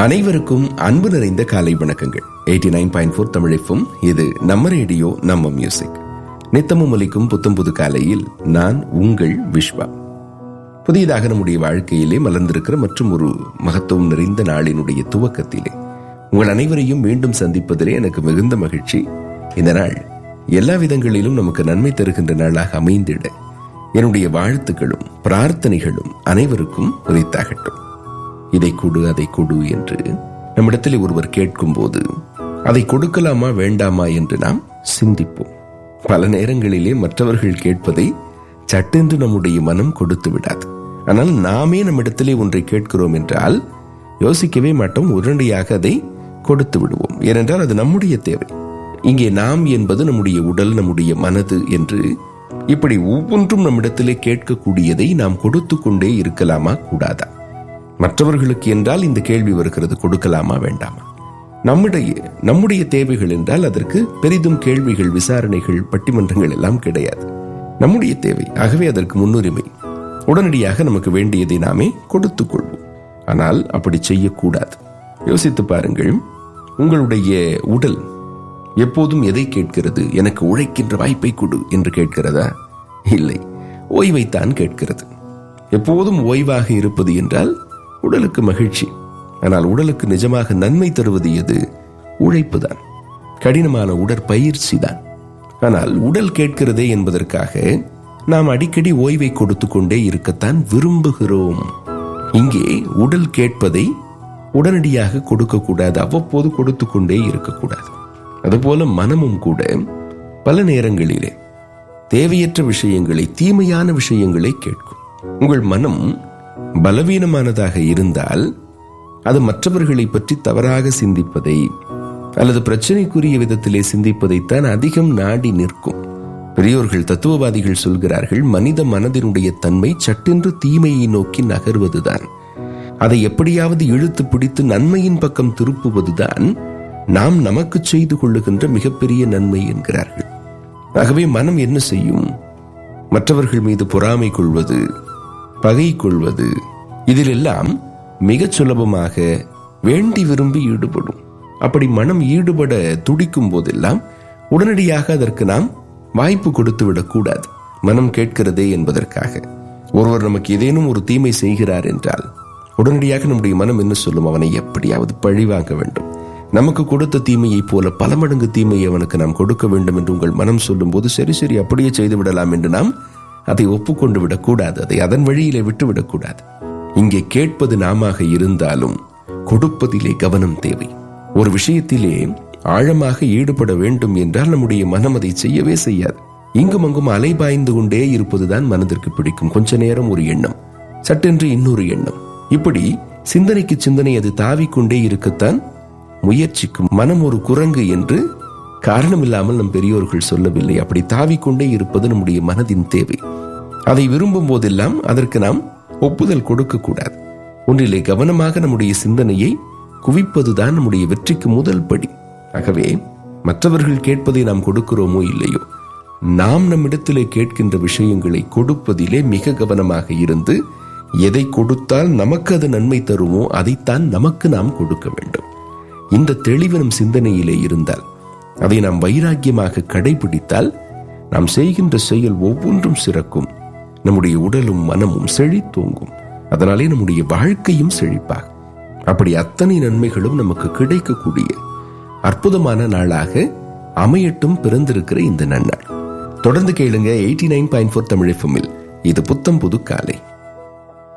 அனைவருக்கும் அன்பு நிறைந்த காலை வணக்கங்கள் எயிட்டி நைன் பாயிண்ட் ஃபோர் தமிழிப்பும் இது நம்ம ரேடியோ நம்ம மியூசிக் நித்தமும் ஒலிக்கும் புத்தம் புது காலையில் நான் உங்கள் விஸ்வா புதியதாக நம்முடைய வாழ்க்கையிலே மலர்ந்திருக்கிற மற்றும் ஒரு மகத்துவம் நிறைந்த நாளினுடைய துவக்கத்திலே உங்கள் அனைவரையும் மீண்டும் சந்திப்பதிலே எனக்கு மிகுந்த மகிழ்ச்சி இந்த நாள் எல்லா விதங்களிலும் நமக்கு நன்மை தருகின்ற நாளாக அமைந்திட என்னுடைய வாழ்த்துக்களும் பிரார்த்தனைகளும் அனைவருக்கும் உரித்தாகட்டும் இதை கொடு அதை கொடு என்று நம்மிடத்தில் ஒருவர் கேட்கும் போது அதை கொடுக்கலாமா வேண்டாமா என்று நாம் சிந்திப்போம் பல நேரங்களிலே மற்றவர்கள் கேட்பதை சட்டென்று நம்முடைய மனம் கொடுத்து விடாது ஆனால் நாமே நம்மிடத்திலே ஒன்றை கேட்கிறோம் என்றால் யோசிக்கவே மாட்டோம் உடனடியாக அதை கொடுத்து விடுவோம் ஏனென்றால் அது நம்முடைய தேவை இங்கே நாம் என்பது நம்முடைய உடல் நம்முடைய மனது என்று இப்படி ஒவ்வொன்றும் நம்மிடத்திலே கேட்கக்கூடியதை நாம் கொடுத்து கொண்டே இருக்கலாமா கூடாதா மற்றவர்களுக்கு என்றால் இந்த கேள்வி வருகிறது கொடுக்கலாமா வேண்டாமா நம்முடைய நம்முடைய தேவைகள் என்றால் அதற்கு பெரிதும் கேள்விகள் விசாரணைகள் பட்டிமன்றங்கள் எல்லாம் கிடையாது நம்முடைய தேவை ஆகவே அதற்கு முன்னுரிமை உடனடியாக நமக்கு வேண்டியதை நாமே கொடுத்துக் கொள்வோம் ஆனால் அப்படி செய்யக்கூடாது யோசித்து பாருங்கள் உங்களுடைய உடல் எப்போதும் எதை கேட்கிறது எனக்கு உழைக்கின்ற வாய்ப்பை கொடு என்று கேட்கிறதா இல்லை ஓய்வைத்தான் கேட்கிறது எப்போதும் ஓய்வாக இருப்பது என்றால் உடலுக்கு மகிழ்ச்சி ஆனால் உடலுக்கு நிஜமாக நன்மை தருவது எது உழைப்புதான் கடினமான உடற்பயிற்சி தான் ஆனால் உடல் கேட்கிறதே என்பதற்காக நாம் அடிக்கடி ஓய்வை கொடுத்து கொண்டே இருக்கத்தான் விரும்புகிறோம் இங்கே உடல் கேட்பதை உடனடியாக கொடுக்கக்கூடாது அவ்வப்போது கொடுத்து கொண்டே இருக்கக்கூடாது அதுபோல மனமும் கூட பல நேரங்களிலே தேவையற்ற விஷயங்களை தீமையான விஷயங்களை கேட்கும் உங்கள் மனம் பலவீனமானதாக இருந்தால் அது மற்றவர்களை பற்றி தவறாக சிந்திப்பதை அல்லது பிரச்சனைக்குரிய விதத்திலே சிந்திப்பதைத்தான் அதிகம் நாடி நிற்கும் பெரியோர்கள் தத்துவவாதிகள் சொல்கிறார்கள் மனித மனதினுடைய தன்மை சட்டென்று தீமையை நோக்கி நகர்வதுதான் அதை எப்படியாவது இழுத்து பிடித்து நன்மையின் பக்கம் திருப்புவதுதான் நாம் நமக்கு செய்து கொள்ளுகின்ற மிகப்பெரிய நன்மை என்கிறார்கள் ஆகவே மனம் என்ன செய்யும் மற்றவர்கள் மீது பொறாமை கொள்வது பகை கொள்வது இதிலெல்லாம் மிகச் சுலபமாக வேண்டி விரும்பி ஈடுபடும் அப்படி மனம் ஈடுபட துடிக்கும் போதெல்லாம் உடனடியாக அதற்கு நாம் வாய்ப்பு கொடுத்து விடக்கூடாது மனம் கேட்கிறதே என்பதற்காக ஒருவர் நமக்கு ஏதேனும் ஒரு தீமை செய்கிறார் என்றால் உடனடியாக நம்முடைய மனம் என்ன சொல்லும் அவனை எப்படியாவது பழி வாங்க வேண்டும் நமக்கு கொடுத்த தீமையைப் போல பல மடங்கு தீமையை அவனுக்கு நாம் கொடுக்க வேண்டும் என்று உங்கள் மனம் சொல்லும் போது சரி சரி அப்படியே செய்து விடலாம் என்று நாம் அதை ஒப்புக்கொண்டு விடக்கூடாது அதை அதன் வழியிலே விட்டு விடக்கூடாது இங்கே கேட்பது நாம இருந்தாலும் கொடுப்பதிலே கவனம் தேவை ஒரு விஷயத்திலே ஆழமாக ஈடுபட வேண்டும் என்றால் நம்முடைய மனம் அதை செய்யவே செய்யாது இங்கும் அங்கும் அலைபாய்ந்து கொண்டே இருப்பதுதான் மனதிற்கு பிடிக்கும் கொஞ்ச நேரம் ஒரு எண்ணம் சட்டென்று இன்னொரு எண்ணம் இப்படி சிந்தனைக்கு சிந்தனை அது தாவிக்கொண்டே இருக்கத்தான் முயற்சிக்கும் மனம் ஒரு குரங்கு என்று காரணமில்லாமல் நம் பெரியோர்கள் சொல்லவில்லை அப்படி தாவிக்கொண்டே இருப்பது நம்முடைய மனதின் தேவை அதை விரும்பும் போதெல்லாம் அதற்கு நாம் ஒப்புதல் கொடுக்க கூடாது ஒன்றிலே கவனமாக நம்முடைய சிந்தனையை குவிப்பதுதான் நம்முடைய வெற்றிக்கு முதல் படி ஆகவே மற்றவர்கள் கேட்பதை நாம் கொடுக்கிறோமோ இல்லையோ நாம் நம்மிடத்திலே கேட்கின்ற விஷயங்களை கொடுப்பதிலே மிக கவனமாக இருந்து எதை கொடுத்தால் நமக்கு அது நன்மை தருமோ அதைத்தான் நமக்கு நாம் கொடுக்க வேண்டும் இந்த தெளிவு நம் சிந்தனையிலே இருந்தால் அதை நாம் வைராக்கியமாக கடைபிடித்தால் நாம் செய்கின்ற செயல் ஒவ்வொன்றும் சிறக்கும் நம்முடைய உடலும் மனமும் செழித்தோங்கும் அதனாலே நம்முடைய வாழ்க்கையும் செழிப்பாகும் அப்படி அத்தனை நன்மைகளும் நமக்கு கிடைக்கக்கூடிய அற்புதமான நாளாக அமையட்டும் பிறந்திருக்கிற இந்த நன்னாள் தொடர்ந்து கேளுங்க எயிட்டி நைன் பாயிண்ட் ஃபோர் தமிழ் இது புத்தம் புது காலை